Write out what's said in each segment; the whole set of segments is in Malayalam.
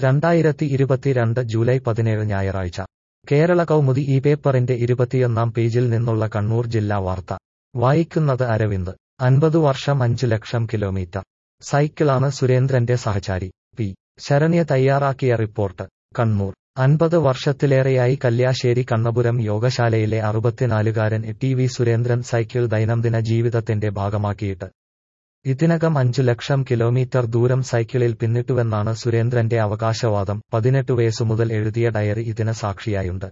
രണ്ടായിരത്തി ഇരുപത്തിരണ്ട് ജൂലൈ പതിനേഴ് ഞായറാഴ്ച കേരള കൗമുദി ഈ പേപ്പറിന്റെ ഇരുപത്തിയൊന്നാം പേജിൽ നിന്നുള്ള കണ്ണൂർ ജില്ലാ വാർത്ത വായിക്കുന്നത് അരവിന്ദ് അൻപത് വർഷം അഞ്ചു ലക്ഷം കിലോമീറ്റർ സൈക്കിളാണ് സുരേന്ദ്രന്റെ സഹചാരി പി ശരണ്യ തയ്യാറാക്കിയ റിപ്പോർട്ട് കണ്ണൂർ അൻപത് വർഷത്തിലേറെയായി കല്യാശ്ശേരി കണ്ണപുരം യോഗശാലയിലെ അറുപത്തിനാലുകാരൻ ടി വി സുരേന്ദ്രൻ സൈക്കിൾ ദൈനംദിന ജീവിതത്തിന്റെ ഭാഗമാക്കിയിട്ട് ഇതിനകം അഞ്ചു ലക്ഷം കിലോമീറ്റർ ദൂരം സൈക്കിളിൽ പിന്നിട്ടുവെന്നാണ് സുരേന്ദ്രന്റെ അവകാശവാദം പതിനെട്ട് വയസ്സു മുതൽ എഴുതിയ ഡയറി ഇതിന് സാക്ഷിയായുണ്ട്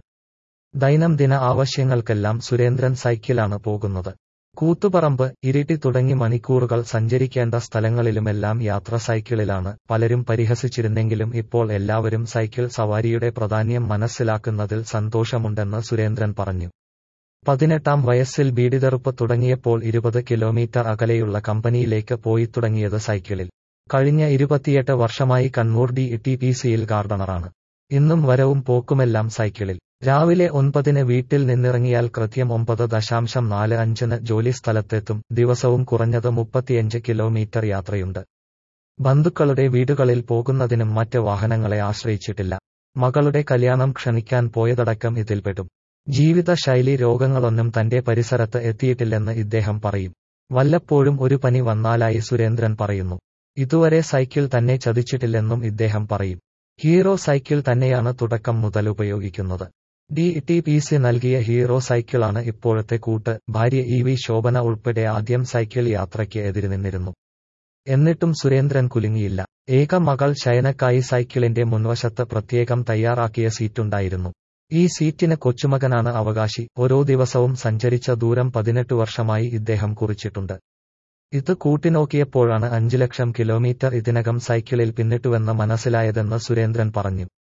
ദൈനംദിന ആവശ്യങ്ങൾക്കെല്ലാം സുരേന്ദ്രൻ സൈക്കിളാണ് പോകുന്നത് കൂത്തുപറമ്പ് ഇരിട്ടി തുടങ്ങി മണിക്കൂറുകൾ സഞ്ചരിക്കേണ്ട സ്ഥലങ്ങളിലുമെല്ലാം യാത്ര സൈക്കിളിലാണ് പലരും പരിഹസിച്ചിരുന്നെങ്കിലും ഇപ്പോൾ എല്ലാവരും സൈക്കിൾ സവാരിയുടെ പ്രാധാന്യം മനസ്സിലാക്കുന്നതിൽ സന്തോഷമുണ്ടെന്ന് സുരേന്ദ്രൻ പറഞ്ഞു പതിനെട്ടാം വയസ്സിൽ ബീഡിതെറുപ്പ് തുടങ്ങിയപ്പോൾ ഇരുപത് കിലോമീറ്റർ അകലെയുള്ള കമ്പനിയിലേക്ക് പോയി തുടങ്ങിയത് സൈക്കിളിൽ കഴിഞ്ഞ ഇരുപത്തിയെട്ട് വർഷമായി കണ്ണൂർ ഡി ടി പി സിയിൽ ഗാർഡനറാണ് ഇന്നും വരവും പോക്കുമെല്ലാം സൈക്കിളിൽ രാവിലെ ഒൻപതിന് വീട്ടിൽ നിന്നിറങ്ങിയാൽ കൃത്യം ഒമ്പത് ദശാംശം നാല് അഞ്ചിന് ജോലി സ്ഥലത്തെത്തും ദിവസവും കുറഞ്ഞത് മുപ്പത്തിയഞ്ച് കിലോമീറ്റർ യാത്രയുണ്ട് ബന്ധുക്കളുടെ വീടുകളിൽ പോകുന്നതിനും മറ്റ് വാഹനങ്ങളെ ആശ്രയിച്ചിട്ടില്ല മകളുടെ കല്യാണം ക്ഷണിക്കാൻ പോയതടക്കം ഇതിൽപ്പെടും ജീവിതശൈലി രോഗങ്ങളൊന്നും തന്റെ പരിസരത്ത് എത്തിയിട്ടില്ലെന്ന് ഇദ്ദേഹം പറയും വല്ലപ്പോഴും ഒരു പനി വന്നാലായി സുരേന്ദ്രൻ പറയുന്നു ഇതുവരെ സൈക്കിൾ തന്നെ ചതിച്ചിട്ടില്ലെന്നും ഇദ്ദേഹം പറയും ഹീറോ സൈക്കിൾ തന്നെയാണ് തുടക്കം മുതൽ ഉപയോഗിക്കുന്നത് ഡി ടി പി സി നൽകിയ ഹീറോ സൈക്കിളാണ് ഇപ്പോഴത്തെ കൂട്ട് ഭാര്യ ഇ വി ശോഭന ഉൾപ്പെടെ ആദ്യം സൈക്കിൾ യാത്രയ്ക്ക് എതിര് നിന്നിരുന്നു എന്നിട്ടും സുരേന്ദ്രൻ കുലുങ്ങിയില്ല ഏക മകൾ ശയനക്കായി സൈക്കിളിന്റെ മുൻവശത്ത് പ്രത്യേകം തയ്യാറാക്കിയ സീറ്റുണ്ടായിരുന്നു ഈ സീറ്റിന് കൊച്ചുമകനാണ് അവകാശി ഓരോ ദിവസവും സഞ്ചരിച്ച ദൂരം പതിനെട്ട് വർഷമായി ഇദ്ദേഹം കുറിച്ചിട്ടുണ്ട് ഇത് കൂട്ടിനോക്കിയപ്പോഴാണ് അഞ്ചു ലക്ഷം കിലോമീറ്റർ ഇതിനകം സൈക്കിളിൽ പിന്നിട്ടുവെന്ന് മനസ്സിലായതെന്ന് സുരേന്ദ്രൻ പറഞ്ഞു